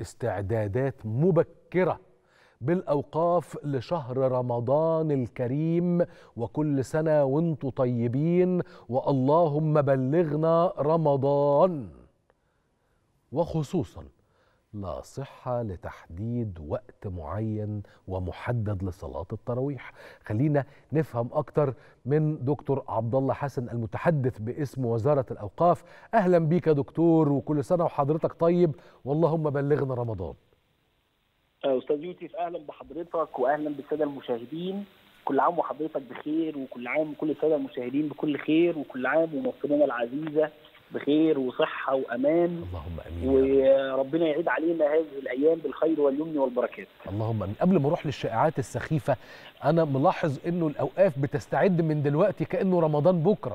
استعدادات مبكره بالاوقاف لشهر رمضان الكريم وكل سنه وانتم طيبين واللهم بلغنا رمضان وخصوصا لا صحة لتحديد وقت معين ومحدد لصلاة التراويح خلينا نفهم أكتر من دكتور عبد الله حسن المتحدث باسم وزارة الأوقاف أهلا بيك يا دكتور وكل سنة وحضرتك طيب واللهم بلغنا رمضان استاذ يوسف اهلا بحضرتك واهلا بالساده المشاهدين كل عام وحضرتك بخير وكل عام وكل الساده المشاهدين بكل خير وكل عام ومصرنا العزيزه بخير وصحه وامان اللهم امين وربنا يعيد علينا هذه الايام بالخير واليمن والبركات اللهم امين قبل ما اروح للشائعات السخيفه انا ملاحظ انه الاوقاف بتستعد من دلوقتي كانه رمضان بكره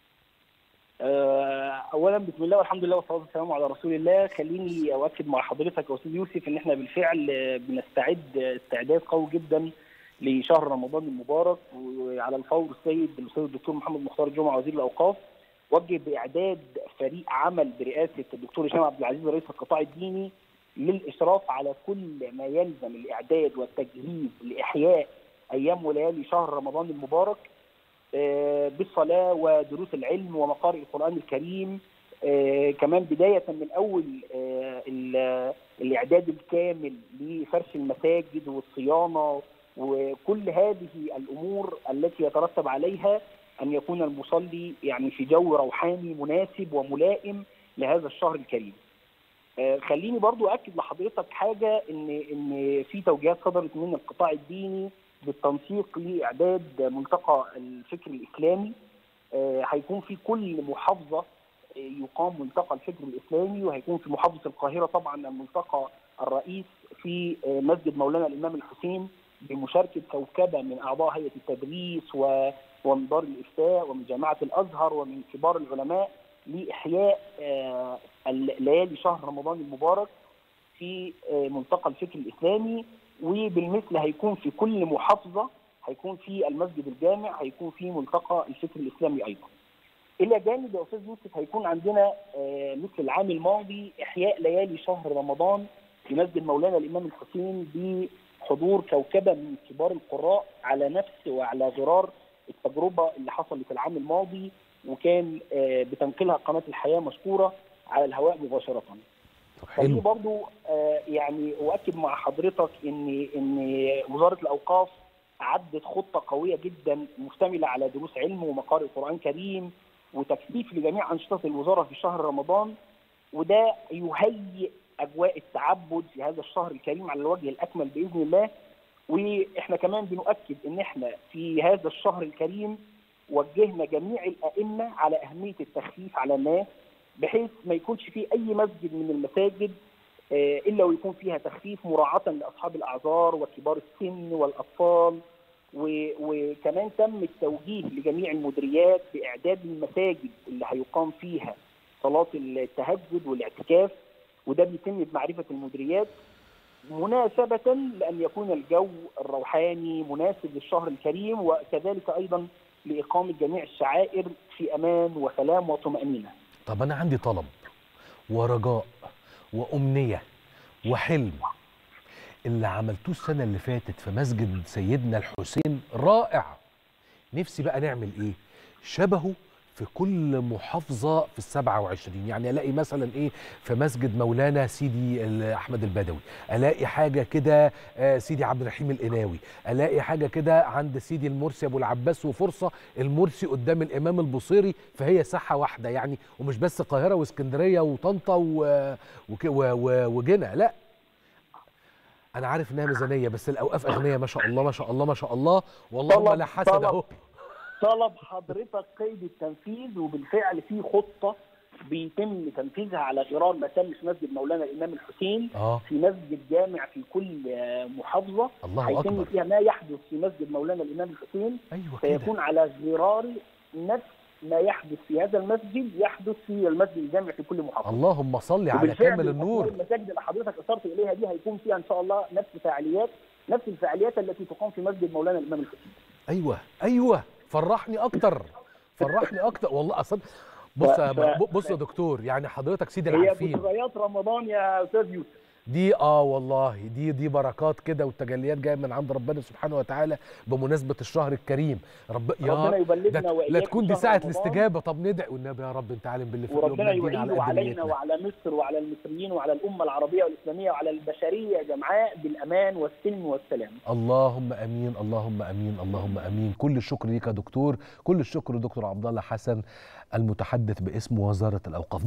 اولا بسم الله والحمد لله والصلاه والسلام على رسول الله خليني اؤكد مع حضرتك يا استاذ يوسف ان احنا بالفعل بنستعد استعداد قوي جدا لشهر رمضان المبارك وعلى الفور السيد الاستاذ الدكتور محمد مختار الجمعه وزير الاوقاف وجه باعداد فريق عمل برئاسه الدكتور هشام عبد العزيز رئيس القطاع الديني للاشراف على كل ما يلزم الاعداد والتجهيز لاحياء ايام وليالي شهر رمضان المبارك بالصلاه ودروس العلم ومقارئ القران الكريم كمان بدايه من اول الاعداد الكامل لفرش المساجد والصيانه وكل هذه الامور التي يترتب عليها ان يكون المصلي يعني في جو روحاني مناسب وملائم لهذا الشهر الكريم. خليني برضو اكد لحضرتك حاجه ان ان في توجيهات صدرت من القطاع الديني بالتنسيق لاعداد ملتقى الفكر الاسلامي هيكون في كل محافظه يقام ملتقى الفكر الاسلامي وهيكون في محافظه القاهره طبعا الملتقى الرئيس في مسجد مولانا الامام الحسين بمشاركه كوكبه من اعضاء هيئه التدريس ومن دار الافتاء ومن جامعه الازهر ومن كبار العلماء لاحياء ليالي شهر رمضان المبارك في ملتقى الفكر الاسلامي وبالمثل هيكون في كل محافظه هيكون في المسجد الجامع هيكون في ملتقى الفكر الاسلامي ايضا. الى جانب يا استاذ يوسف هيكون عندنا مثل العام الماضي احياء ليالي شهر رمضان في مسجد مولانا الامام الحسين بحضور كوكبه من كبار القراء على نفس وعلى غرار التجربه اللي حصلت العام الماضي وكان بتنقلها قناه الحياه مشكوره على الهواء مباشره. خليني برضو يعني اؤكد مع حضرتك ان ان وزاره الاوقاف عدت خطه قويه جدا مشتمله على دروس علم ومقارئ قران كريم وتكثيف لجميع انشطه الوزاره في شهر رمضان وده يهيئ اجواء التعبد في هذا الشهر الكريم على الوجه الاكمل باذن الله واحنا كمان بنؤكد ان احنا في هذا الشهر الكريم وجهنا جميع الائمه على اهميه التخفيف على الناس بحيث ما يكونش في اي مسجد من المساجد الا ويكون فيها تخفيف مراعاه لاصحاب الاعذار وكبار السن والاطفال وكمان تم التوجيه لجميع المديريات باعداد المساجد اللي هيقام فيها صلاه التهجد والاعتكاف وده بيتم بمعرفه المديريات مناسبه لان يكون الجو الروحاني مناسب للشهر الكريم وكذلك ايضا لاقامه جميع الشعائر في امان وسلام وطمانينه. طب انا عندي طلب ورجاء وامنيه وحلم اللي عملتوه السنه اللي فاتت في مسجد سيدنا الحسين رائع نفسي بقى نعمل ايه شبهه في كل محافظة في السبعة وعشرين يعني ألاقي مثلا إيه في مسجد مولانا سيدي أحمد البدوي ألاقي حاجة كده سيدي عبد الرحيم القناوي ألاقي حاجة كده عند سيدي المرسي أبو العباس وفرصة المرسي قدام الإمام البصيري فهي ساحة واحدة يعني ومش بس القاهرة واسكندرية وطنطا وجنة لا أنا عارف إنها ميزانية بس الأوقاف أغنية ما شاء الله ما شاء الله ما شاء الله والله لا حسد أهو طلب حضرتك قيد التنفيذ وبالفعل في خطه بيتم تنفيذها على غرار ما تم في مسجد مولانا الامام الحسين آه. في مسجد جامع في كل محافظه الله هيتم أكبر. فيها ما يحدث في مسجد مولانا الامام الحسين أيوة كده سيكون على غرار نفس ما يحدث في هذا المسجد يحدث في المسجد الجامع في كل محافظه اللهم صل على وبالفعل كامل النور المساجد اللي حضرتك اشرت اليها دي هيكون فيها ان شاء الله نفس فعاليات نفس الفعاليات التي تقام في مسجد مولانا الامام الحسين ايوه ايوه فرحني اكتر فرحني اكتر والله اصلا بص يا ف- ف- بص يا دكتور يعني حضرتك سيدي هي العارفين بشريات رمضان يا استاذ يوسف دي اه والله دي دي بركات كده والتجليات جايه من عند ربنا سبحانه وتعالى بمناسبه الشهر الكريم رب ربنا يا ده يبلغنا لا واياكم تكون دي شهر ساعه رمضان، الاستجابه طب ندعي والنبي يا رب انت عالم باللي في وربنا قلوبنا ادينا يعيد على علينا قدريتنا وعلى مصر وعلى المصريين وعلى الامه العربيه والاسلاميه وعلى البشريه جمعاء بالامان والسلم والسلام اللهم امين اللهم امين اللهم امين كل الشكر ليك يا دكتور كل الشكر لدكتور عبد الله حسن المتحدث باسم وزاره الاوقاف